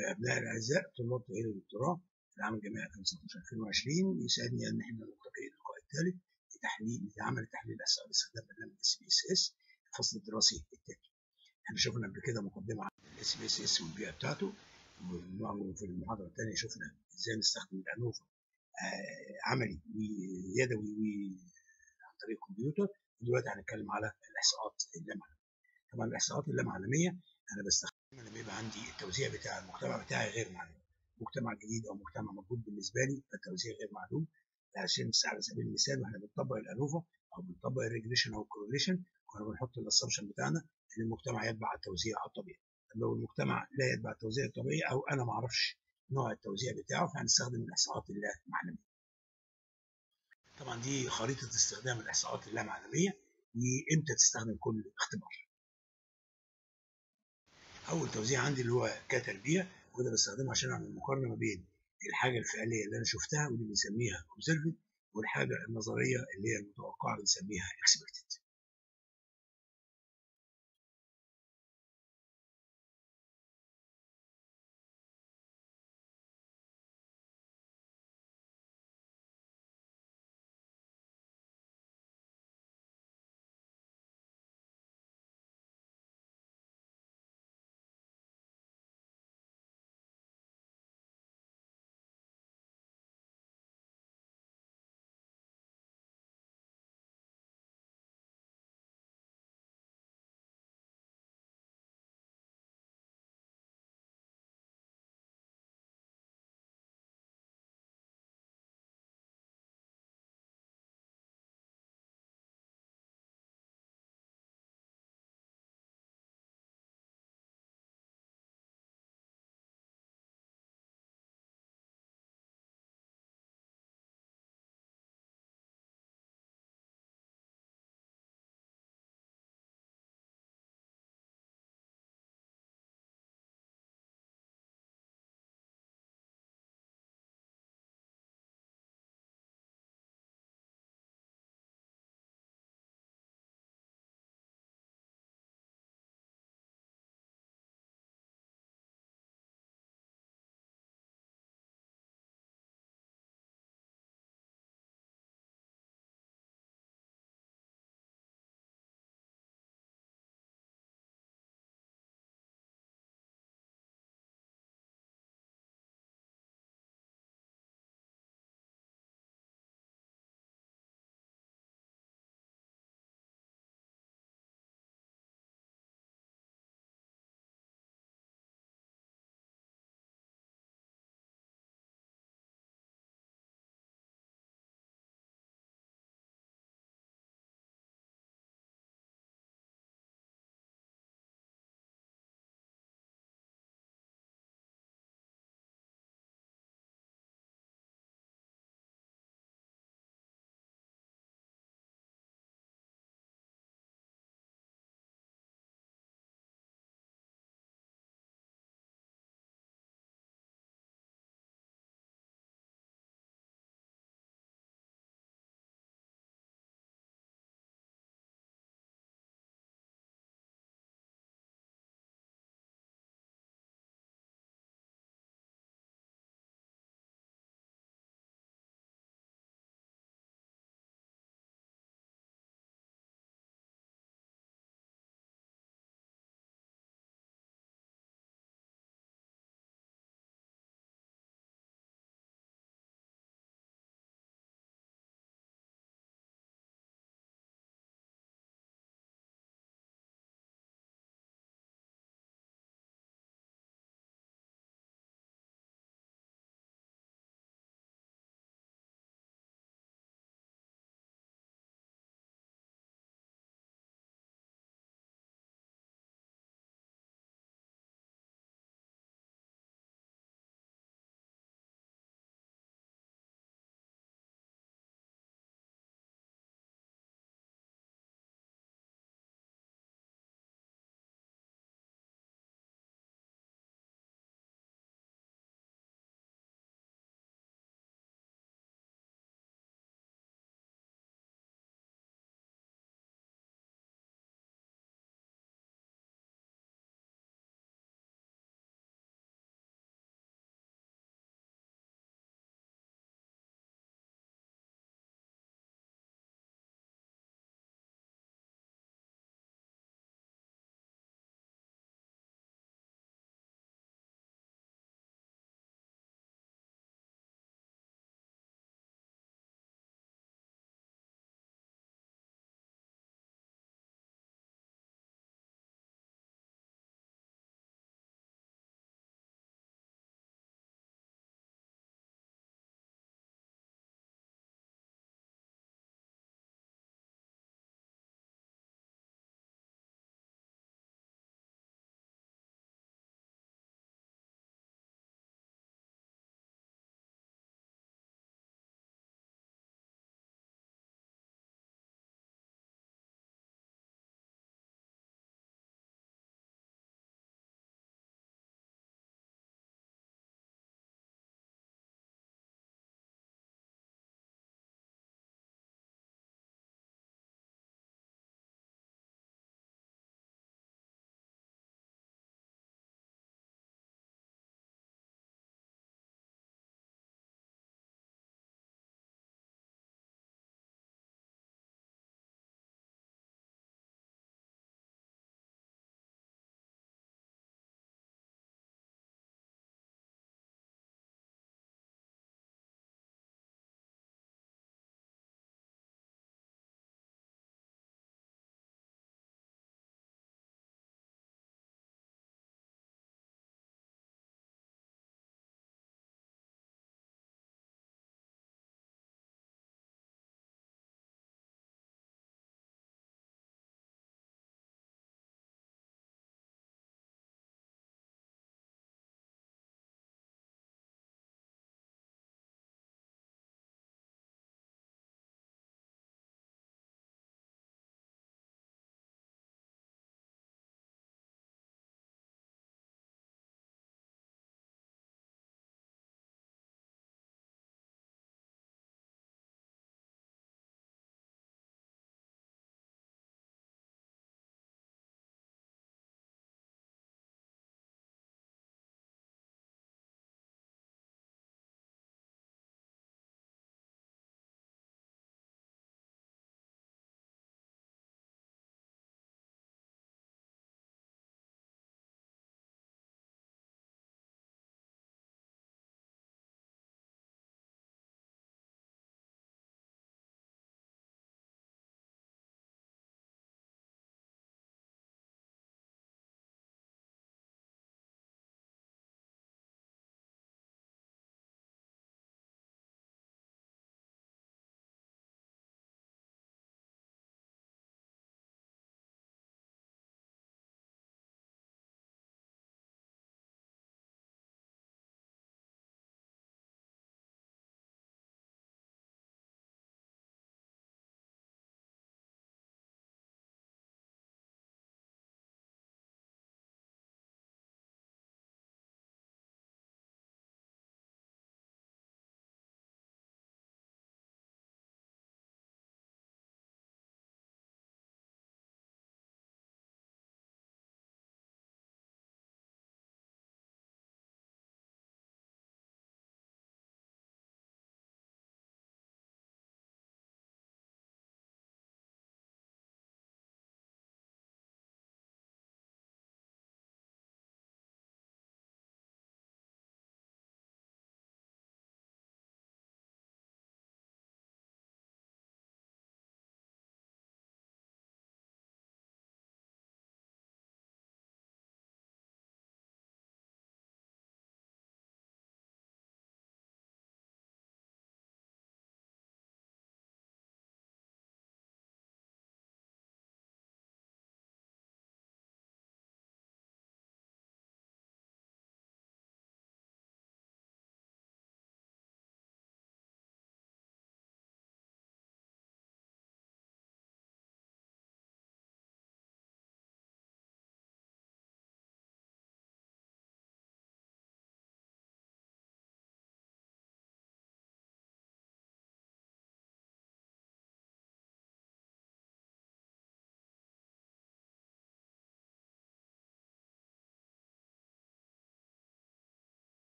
ابناء الاعزاء طلاب تاهيل الدكتوراه في العام الجامعي 2019 2020 يسعدني ان احنا نلتقي اللقاء الثالث لتحليل لعمل تحليل الاحصاء باستخدام برنامج اس بي اس اس الفصل الدراسي الثاني. احنا شفنا قبل كده مقدمه عن الاس بي اس اس والبيئه بتاعته وفي المحاضره الثانيه شفنا ازاي نستخدم الانوفا عملي ويدوي عن طريق الكمبيوتر ودلوقتي هنتكلم على الاحصاءات اللامعلوميه. طبعا الاحصاءات اللامعلوميه انا بستخدم لما يبقى عندي التوزيع بتاع المجتمع بتاعي غير معلوم مجتمع جديد او مجتمع موجود بالنسبه لي فالتوزيع غير معلوم عشان على سبيل المثال واحنا بنطبق الانوفا او بنطبق الريجريشن او الكورليشن كنا بنحط الاسامبشن بتاعنا ان المجتمع يتبع التوزيع الطبيعي طب لو المجتمع لا يتبع التوزيع الطبيعي او انا ما اعرفش نوع التوزيع بتاعه فهنستخدم الاحصاءات اللامعلوميه طبعا دي خريطه استخدام الاحصاءات اللامعلوميه وامتى تستخدم كل اختبار اول توزيع عندي اللي هو كتربيه وده بستخدمه عشان اعمل مقارنه ما بين الحاجه الفعليه اللي انا شفتها ودي بنسميها observed والحاجه النظريه اللي هي المتوقعه بنسميها expected